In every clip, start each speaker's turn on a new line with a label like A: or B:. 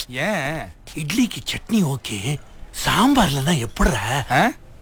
A: ஏன்
B: இட்லிக்கு சட்னி ஓகே சாம்பார்ல தான் எப்படிடா
A: ஆ?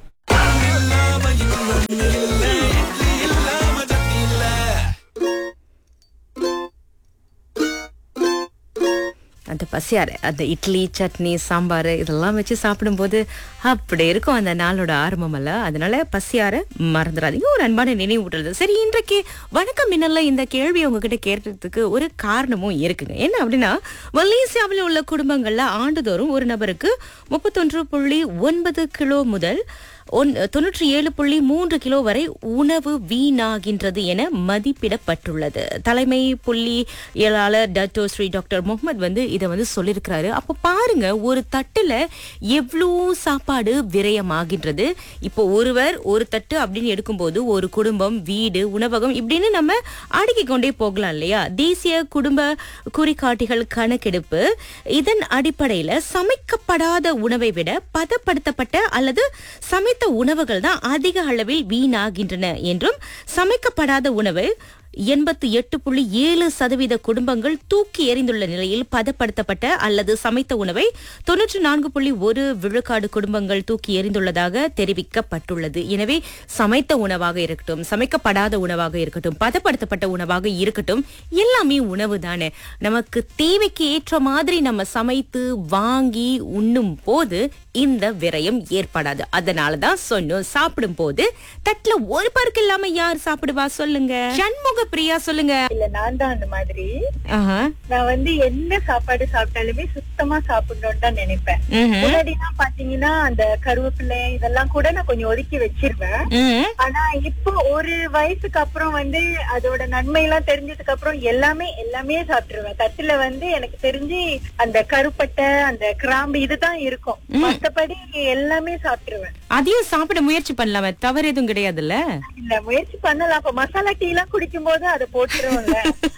C: அந்த பசியாறு அந்த இட்லி சட்னி சாம்பார் இதெல்லாம் வச்சு சாப்பிடும்போது அப்படி இருக்கும் அந்த நாளோட ஆரம்பம் அல்ல அதனால பசியார மறந்துடாதீங்க ஒரு அன்பான நினைவூட்டுறது சரி இன்றைக்கு வணக்கம் மின்னல்ல இந்த கேள்வி உங்ககிட்ட கேட்டதுக்கு ஒரு காரணமும் இருக்குங்க என்ன அப்படின்னா மலேசியாவில் உள்ள குடும்பங்கள்ல ஆண்டுதோறும் ஒரு நபருக்கு முப்பத்தொன்று புள்ளி ஒன்பது கிலோ முதல் ஒன் தொண்ணூற்றி ஏழு புள்ளி மூன்று கிலோ வரை உணவு வீணாகின்றது என மதிப்பிடப்பட்டுள்ளது தலைமை புள்ளி இயலாளர் டட்டோ ஸ்ரீ டாக்டர் முகமது வந்து இதை வந்து சொல்லியிருக்கிறாரு அப்போ பாருங்க ஒரு தட்டுல எவ்வளோ சாப்பாடு விரயமாகின்றது இப்போ ஒருவர் ஒரு தட்டு அப்படின்னு எடுக்கும்போது ஒரு குடும்பம் வீடு உணவகம் இப்படின்னு நம்ம அடுக்கிக் கொண்டே போகலாம் இல்லையா தேசிய குடும்ப குறிகாட்டிகள் கணக்கெடுப்பு இதன் அடிப்படையில சமைக்கப்படாத உணவை விட பதப்படுத்தப்பட்ட அல்லது சமைத்த உணவுகள் தான் அதிக அளவில் வீணாகின்றன என்றும் சமைக்கப்படாத உணவு எண்பத்தி எட்டு புள்ளி ஏழு சதவீத குடும்பங்கள் தூக்கி எறிந்துள்ள நிலையில் பதப்படுத்தப்பட்ட அல்லது சமைத்த உணவை தொன்னூற்றி நான்கு புள்ளி ஒரு விழுக்காடு குடும்பங்கள் தூக்கி எறிந்துள்ளதாக தெரிவிக்கப்பட்டுள்ளது எனவே சமைத்த உணவாக இருக்கட்டும் சமைக்கப்படாத உணவாக இருக்கட்டும் பதப்படுத்தப்பட்ட உணவாக இருக்கட்டும் எல்லாமே உணவு தானே நமக்கு தேவைக்கு ஏற்ற மாதிரி நம்ம சமைத்து வாங்கி உண்ணும் போது இந்த விரயம் ஏற்படாது அதனால தான் சொன்னோம் சாப்பிடும் போது தட்டுல ஒரு பருக்கு இல்லாம யார் சாப்பிடுவா சொல்லுங்க சண்முக பிரியா சொல்லுங்க
D: இல்ல நான் தான் அந்த மாதிரி
C: ஆஹா.
D: நான் வந்து என்ன சாப்பாடு சாப்பிட்டாலுமே சுத்தமா சாப்பிடணும்னு தான் நினைப்பேன்
C: ம்ஹும்.
D: முன்னாடிலாம் பாத்தீங்கன்னா அந்த கருவேப்பிலை இதெல்லாம் கூட நான் கொஞ்சம் ஒதுக்கி வச்சிருவேன்
C: ம்ஹும்.
D: ஆனா இப்போ ஒரு வயசுக்கு அப்புறம் வந்து அதோட நன்மை எல்லாம் தெரிஞ்சதுக்கு அப்புறம் எல்லாமே எல்லாமே சாப்பிட்டுருவேன் தட்டுல வந்து எனக்கு தெரிஞ்சு அந்த கருப்பட்டை அந்த கிராம்பு இதுதான் இருக்கும் மத்தபடி எல்லாமே சாப்பிட்டுருவேன்
C: அதையும் சாப்பிட முயற்சி பண்ணலாமே தவறு எதுவும் கிடையாதுல்ல
D: இல்ல முயற்சி பண்ணலாம் அப்ப மசாலா டீ எல்லாம் குடிக்கும் போது அதை போட்டுருவோம்ல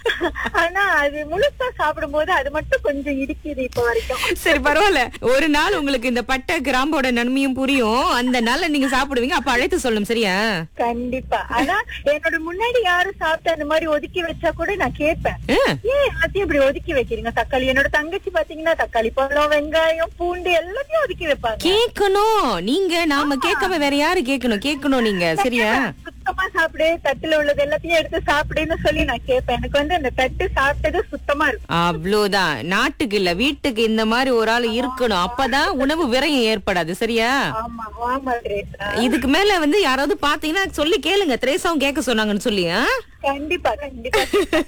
D: ஆனா அது முழுசா சாப்பிடும் போது அது மட்டும் கொஞ்சம் இடிக்குது இப்ப வரைக்கும்
C: சரி பரவாயில்ல ஒரு நாள் உங்களுக்கு இந்த பட்டை கிராம்போட நன்மையும் புரியும் அந்த நாள்ல நீங்க சாப்பிடுவீங்க அப்ப அழைத்து சொல்லும் சரியா
D: கண்டிப்பா ஆனா என்னோட முன்னாடி யாரும் சாப்பிட்டு அந்த மாதிரி ஒதுக்கி வச்சா கூட நான் கேட்பேன்
C: ஆ.
D: ஏன் எல்லாத்தையும் இப்படி ஒதுக்கி வைக்கிறீங்க தக்காளி என்னோட தங்கச்சி பாத்தீங்கன்னா தக்காளி பழம் வெங்காயம் பூண்டு எல்லாத்தையும் ஒதுக்கி வைப்பாங்க
C: கேட்கணும் நீங்க நாம கேட்காம வேற யாரு கேட்கணும் கேட்கணும் நீங்க சரியா
D: சுத்தமா சாப்பிடு தட்டுல உள்ளது எல்லாத்தையும் எடுத்து சாப்பிடுன்னு சொல்லி நான் கேட்பேன் எனக்கு வந்து அந்த தட்டு சாப்பிட்டது சுத்தமா இருக்கும்
C: அவ்வளவுதான் நாட்டுக்கு இல்ல வீட்டுக்கு இந்த மாதிரி ஒரு ஆள் இருக்கணும் அப்பதான் உணவு விரயம் ஏற்படாது சரியா
D: ஆமா ஆமா திரேசா
C: இதுக்கு மேல வந்து யாராவது பாத்தீங்கன்னா சொல்லி கேளுங்க திரேசாவும் கேட்க சொன்னாங்கன்னு சொல்லி ஆ?
D: கண்டிப்பா கண்டிப்பா